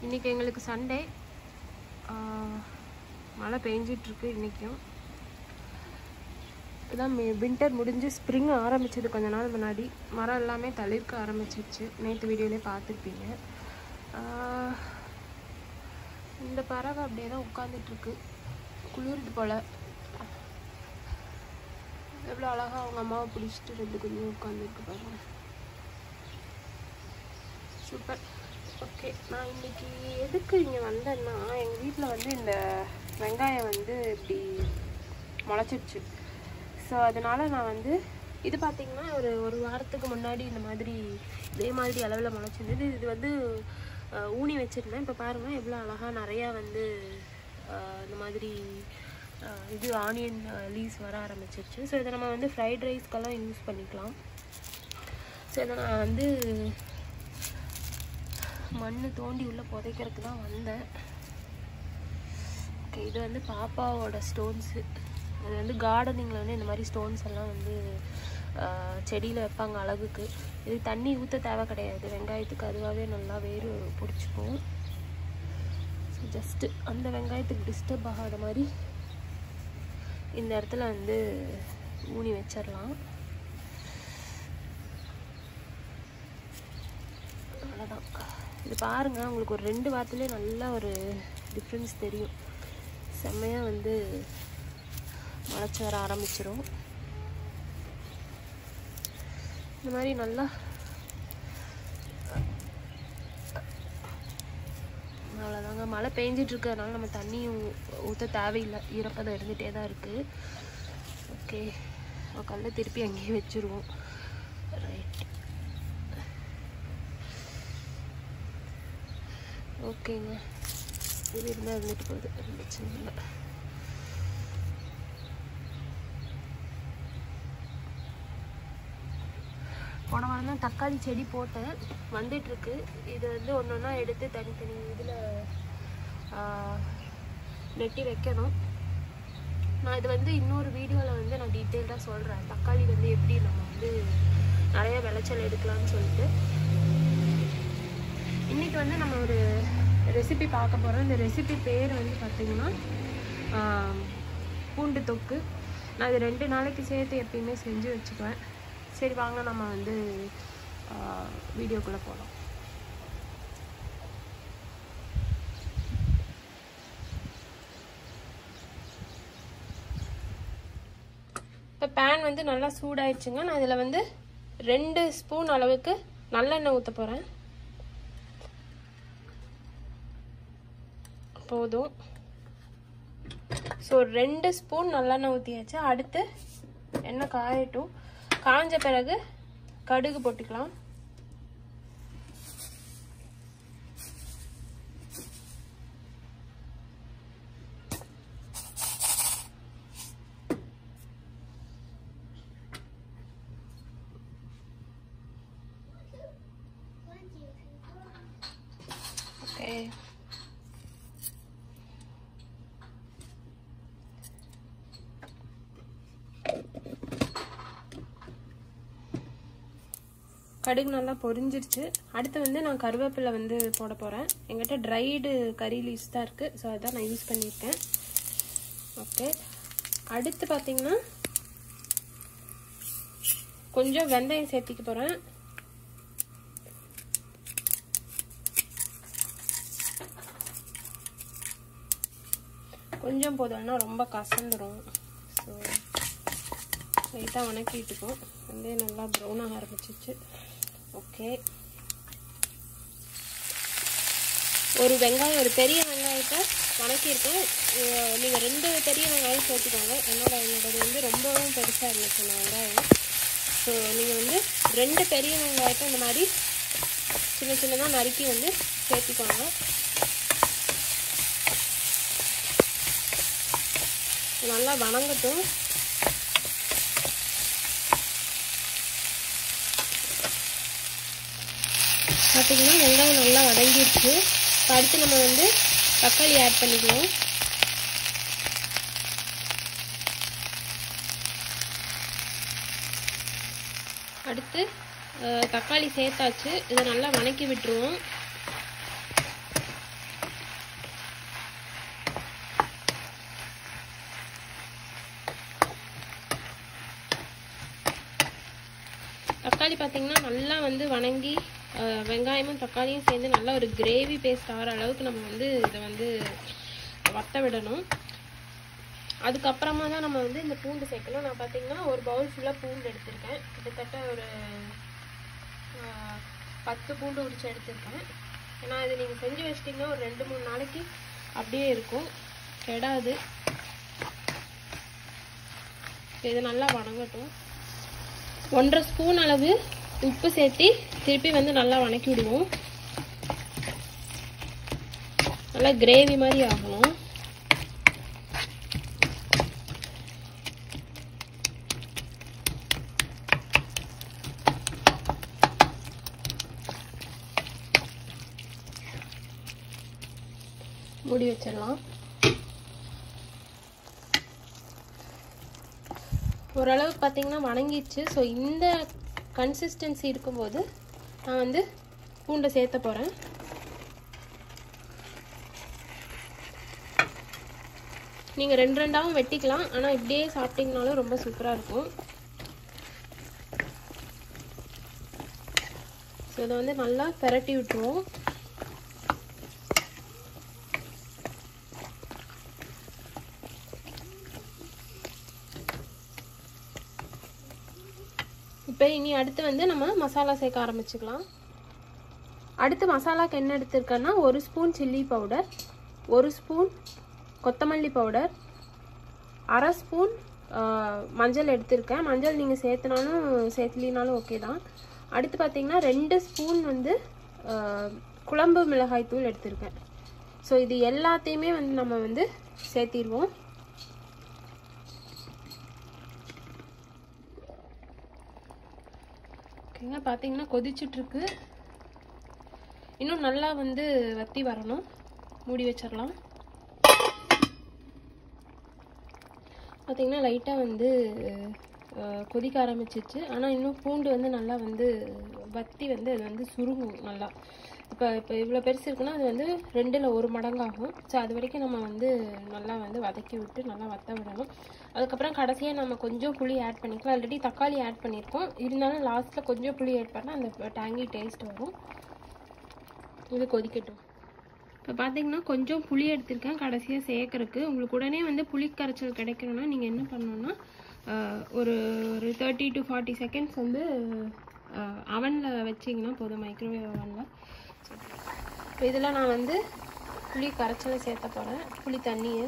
இன்றைக்கி எங்களுக்கு சண்டே மழை பெஞ்சிட்ருக்கு இன்றைக்கும் இதான் வின்டர் முடிஞ்சு ஸ்ப்ரிங் ஆரம்பிச்சது கொஞ்ச நாள் முன்னாடி மரம் எல்லாமே தளிர்க்க ஆரம்பிச்சிருச்சு நேற்று வீடியோலே பார்த்துருப்பீங்க ஆஹ், இந்த பறவை அப்படியே தான் உட்காந்துட்ருக்கு குளிருது போல் எவ்வளோ அழகாக அவங்க அம்மாவை பிடிச்சிட்டு ரெண்டு குஞ்சு உட்காந்துருக்கு பாருங்க சூப்பர் ஓகே நான் இன்னைக்கு எதுக்கு இங்கே வந்தேன்னா எங்கள் வீட்டில் வந்து இந்த வெங்காயம் வந்து இப்படி முளைச்சிருச்சு ஸோ அதனால் நான் வந்து இது பார்த்திங்கன்னா ஒரு ஒரு வாரத்துக்கு முன்னாடி இந்த மாதிரி இதே மாதிரி அளவில் முளைச்சிருந்தது இது வந்து அஹ், ஊனி வச்சுருந்தேன் இப்போ பாருங்கள் எவ்வளோ அழகாக நிறையா வந்து அஹ், இந்த மாதிரி அஹ், இது ஆனியன் லீவ்ஸ் வர ஆரம்பிச்சிருச்சு ஸோ இதை நம்ம வந்து ஃப்ரைட் ரைஸ்க்கெல்லாம் யூஸ் பண்ணிக்கலாம் ஸோ இதை நான் வந்து மண் தோண்டி உள்ளே புதைக்கிறதுக்கு தான் வந்தேன் ஓகே இது வந்து பாப்பாவோட ஸ்டோன்ஸு அது வந்து கார்டனிங்கில் வந்து இந்த மாதிரி ஸ்டோன்ஸ் எல்லாம் வந்து செடியில் வைப்பாங்க அழகுக்கு இது தண்ணி ஊற்ற தேவை கிடையாது வெங்காயத்துக்கு அதுவாகவே நல்லா வேறு பிடிச்சிக்கும் ஸோ ஜஸ்ட்டு அந்த வெங்காயத்துக்கு டிஸ்டர்ப் ஆகாத மாதிரி இந்த இடத்துல வந்து ஊனி வச்சிடலாம் அவ்வளோதான் இது பாருங்கள் உங்களுக்கு ஒரு ரெண்டு வாரத்துலேயே நல்ல ஒரு டிஃப்ரென்ஸ் தெரியும் செம்மையாக வந்து முளைச்சி வர ஆரம்பிச்சிரும் இந்த மாதிரி நல்லா அவ்வளோதாங்க மழை பெஞ்சிட்டு இருக்கிறதுனால நம்ம தண்ணியும் ஊற்ற தேவையில்லை ஈரப்பதம் இருந்துகிட்டே தான் இருக்குது ஓகே கல்லை திருப்பி அங்கேயே வச்சுருவோம் ரைட் ஓகேங்க இது இருந்தால் இருந்துட்டு போகுது பிரச்சனை இல்லை போன வாரம் தான் தக்காளி செடி போட்டேன் வந்துட்டுருக்கு இது வந்து ஒன்று ஒன்றா எடுத்து தனித்தனி இதில் நெட்டி வைக்கணும் நான் இது வந்து இன்னொரு வீடியோவில் வந்து நான் டீட்டெயில்டாக சொல்கிறேன் தக்காளி வந்து எப்படி நம்ம வந்து நிறைய விளைச்சல் எடுக்கலாம்னு சொல்லிட்டு இன்னைக்கு வந்து நம்ம ஒரு ரெசிபி பார்க்க போகிறோம் இந்த ரெசிபி பேர் வந்து பார்த்திங்கன்னா ஆம், பூண்டு தொக்கு நான் இது ரெண்டு நாளைக்கு சேர்த்து எப்பயுமே செஞ்சு வச்சுக்குவேன் சரி வாங்க நம்ம வந்து வீடியோக்குள்ளே போகலாம் இப்போ பேன் வந்து நல்லா சூடாயிடுச்சுங்க நான் இதில் வந்து ரெண்டு ஸ்பூன் அளவுக்கு நல்லெண்ணெய் ஊற்ற போகிறேன் போதும் ஸோ ரெண்டு ஸ்பூன் நல்லெண்ணெய் ஊற்றியாச்சு அடுத்து எண்ணெய் காயட்டும் காஞ்ச பிறகு கடுகு போட்டுக்கலாம் ஓகே கடுகு நல்லா பொரிஞ்சிருச்சு அடுத்து வந்து நான் கருவேப்பிலை வந்து போட போகிறேன் எங்கிட்ட ட்ரைடு கறி லீவ்ஸ் தான் இருக்குது ஸோ அதான் நான் யூஸ் பண்ணியிருக்கேன் ஓகே அடுத்து பார்த்தீங்கன்னா கொஞ்சம் வெந்தயம் சேர்த்திக்க போகிறேன் கொஞ்சம் போதும்னா ரொம்ப கசந்துரும் ஸோ லைட்டாக வணக்கிட்டுக்கும் வெந்தயம் நல்லா ப்ரௌன் ஆக ஆரம்பிச்சிச்சு ஓகே ஒரு வெங்காயம் ஒரு பெரிய வெங்காயத்தை வணக்கியிருக்கேன் நீங்கள் ரெண்டு பெரிய வெங்காயம் சேர்த்துக்கோங்க என்னோட என்னோடது வந்து ரொம்பவும் பெருசாக இருந்துச்சு இந்த வெங்காயம் ஸோ நீங்கள் வந்து ரெண்டு பெரிய வெங்காயத்தை இந்த மாதிரி சின்ன சின்னதாக நறுக்கி வந்து சேர்த்துக்கோங்க நல்லா வணங்கட்டும் பார்த்தீங்கன்னா வெங்காயம் நல்லா வதங்கிடுச்சு இப்போ அடுத்து நம்ம வந்து தக்காளி ஆட் பண்ணிக்குவோம் அடுத்து அஹ், தக்காளி சேர்த்தாச்சு இதை நல்லா வணக்கி விட்டுருவோம் தக்காளி பார்த்தீங்கன்னா நல்லா வந்து வணங்கி அஹ், வெங்காயமும் தக்காளியும் சேர்ந்து நல்லா ஒரு கிரேவி பேஸ்ட் ஆகிற அளவுக்கு நம்ம வந்து இதை வந்து வத்த விடணும் அதுக்கப்புறமா தான் நம்ம வந்து இந்த பூண்டு சேர்க்கணும் நான் பார்த்தீங்கன்னா ஒரு பவுல் ஃபுல்லாக பூண்டு எடுத்திருக்கேன் கிட்டத்தட்ட ஒரு ஆஹ், பத்து பூண்டு உரிச்சு எடுத்திருக்கேன் ஏன்னா இது நீங்கள் செஞ்சு வச்சிட்டிங்கன்னா ஒரு ரெண்டு மூணு நாளைக்கு அப்படியே இருக்கும் கெடாது இது நல்லா வணங்கட்டும் ஒன்றரை ஸ்பூன் அளவு உப்பு சேர்த்து திருப்பி வந்து நல்லா வணக்கி விடுவோம் நல்லா கிரேவி மாதிரி ஆகணும் மூடி வச்சிடலாம் ஓரளவுக்கு பார்த்தீங்கன்னா வணங்கிடுச்சு ஸோ இந்த கன்சிஸ்டன்சி இருக்கும்போது நான் வந்து பூண்டை சேர்த்த போகிறேன் நீங்கள் ரெண்டு ரெண்டாவும் வெட்டிக்கலாம் ஆனால் இப்படியே சாப்பிட்டீங்கனாலும் ரொம்ப சூப்பராக இருக்கும் ஸோ இதை வந்து நல்லா பெரட்டி விட்டுருவோம் இப்போ இனி அடுத்து வந்து நம்ம மசாலா சேர்க்க ஆரம்பிச்சுக்கலாம் அடுத்து மசாலாக்கு என்ன எடுத்திருக்கேன்னா ஒரு ஸ்பூன் சில்லி பவுடர் ஒரு ஸ்பூன் கொத்தமல்லி பவுடர் அரை ஸ்பூன் மஞ்சள் எடுத்திருக்கேன் மஞ்சள் நீங்கள் சேர்த்துனாலும் சேர்த்துலினாலும் ஓகே தான் அடுத்து பார்த்தீங்கன்னா ரெண்டு ஸ்பூன் வந்து ஆஹ், குழம்பு மிளகாய் தூள் எடுத்திருக்கேன் ஸோ இது எல்லாத்தையுமே வந்து நம்ம வந்து சேர்த்திடுவோம் ஓகேங்க பார்த்தீங்கன்னா கொதிச்சுட்ருக்கு இன்னும் நல்லா வந்து வத்தி வரணும் மூடி வச்சிடலாம் பார்த்தீங்கன்னா லைட்டாக வந்து அஹ், கொதிக்க ஆரம்பிச்சிச்சு ஆனால் இன்னும் பூண்டு வந்து நல்லா வந்து வத்தி வந்து அது வந்து சுருங்கும் நல்லா இப்போ இப்போ இவ்வளோ பெருசு இருக்குன்னா அது வந்து ரெண்டில் ஒரு மடங்காகும் ஸோ அது வரைக்கும் நம்ம வந்து நல்லா வந்து வதக்கி விட்டு நல்லா வத்த விடணும் அதுக்கப்புறம் கடைசியாக நம்ம கொஞ்சம் புளி ஆட் பண்ணிக்கலாம் ஆல்ரெடி தக்காளி ஆட் பண்ணியிருக்கோம் இருந்தாலும் லாஸ்ட்டில் கொஞ்சம் புளி ஆட் பண்ணால் அந்த டேங்கி டேஸ்ட் வரும் இது கொதிக்கட்டும் இப்போ பார்த்தீங்கன்னா கொஞ்சம் புளி எடுத்திருக்கேன் கடைசியாக சேர்க்கறக்கு உங்களுக்கு உடனே வந்து புளி கரைச்சல் கிடைக்கணும்னா நீங்கள் என்ன பண்ணணும்னா ஆஹ், ஒரு ஒரு தேர்ட்டி டு ஃபார்ட்டி செகண்ட்ஸ் வந்து அவனில் வச்சிங்கன்னா போதும் மைக்ரோவேவ் அவனில் இப்போ இதில் நான் வந்து புளி கரைச்சலை சேர்த்த போகிறேன் புளி தண்ணியை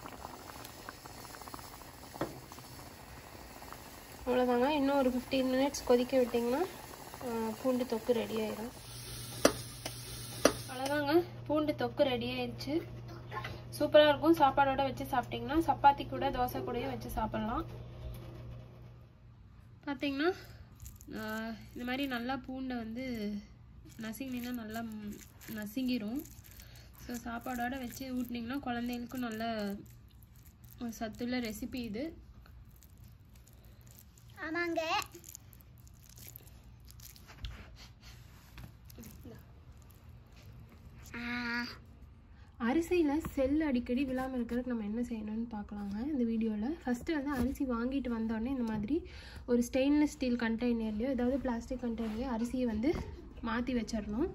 அவ்வளோதாங்க இன்னும் ஒரு ஃபிஃப்டீன் மினிட்ஸ் கொதிக்க விட்டிங்கன்னா ஆஹ், பூண்டு தொக்கு ரெடி ஆயிடும் அவ்வளோதாங்க பூண்டு தொக்கு ரெடி ஆயிடுச்சு சூப்பராக இருக்கும் சாப்பாடோட வச்சு சாப்பிட்டிங்கன்னா சப்பாத்தி கூட தோசை கூடயும் வச்சு சாப்பிட்லாம் பார்த்தீங்கன்னா ஆஹ், இந்த மாதிரி நல்லா பூண்டை வந்து நசுங்கினீங்கன்னா நல்லா ம், நசுங்கிரும் ஸோ சாப்பாடோட வச்சு ஊட்டினீங்கன்னா குழந்தைங்களுக்கும் நல்ல ஒரு சத்துள்ள ரெசிபி இது ஆமாங்க ஆ அரிசியில் செல் அடிக்கடி விழாமல் இருக்கிறதுக்கு நம்ம என்ன செய்யணும்னு பார்க்கலாங்க இந்த வீடியோவில் ஃபஸ்ட்டு வந்து அரிசி வாங்கிட்டு வந்தோடனே இந்த மாதிரி ஒரு ஸ்டெயின்லெஸ் ஸ்டீல் கண்டெய்னர்லையோ ஏதாவது பிளாஸ்டிக் கண்டெய்னர்லையோ அரிசியை வந்து மாற்றி வச்சிடணும்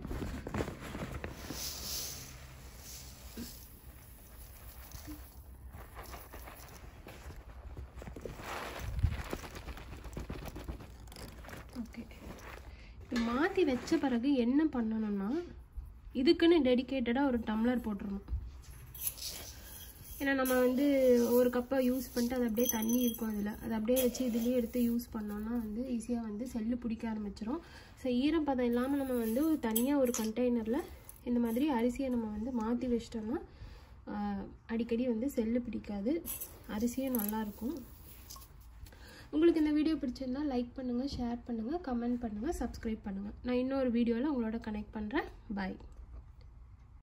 ஓகே இப்போ மாற்றி வச்ச பிறகு என்ன பண்ணணும்னா இதுக்குன்னு டெடிகேட்டடாக ஒரு டம்ளர் போட்டுருணும் ஏன்னா நம்ம வந்து ஒரு கப்பை யூஸ் பண்ணிட்டு அது அப்படியே தண்ணி இருக்கும் அதில் அதை அப்படியே வச்சு இதுலேயே எடுத்து யூஸ் பண்ணோம்னா வந்து ஈஸியாக வந்து செல்லு பிடிக்க ஆரம்பிச்சிரும் ஸோ ஈரப்பதம் இல்லாமல் நம்ம வந்து ஒரு தனியாக ஒரு கண்டெய்னரில் இந்த மாதிரி அரிசியை நம்ம வந்து மாற்றி வச்சிட்டோம்னா ஆஹ், அடிக்கடி வந்து செல்லு பிடிக்காது அரிசியும் நல்லாயிருக்கும் உங்களுக்கு இந்த வீடியோ பிடிச்சிருந்தா லைக் பண்ணுங்கள் ஷேர் பண்ணுங்கள் கமெண்ட் பண்ணுங்கள் சப்ஸ்கிரைப் பண்ணுங்கள் நான் இன்னொரு வீடியோவில் உங்களோட கனெக்ட் பண்ணுறேன் பாய்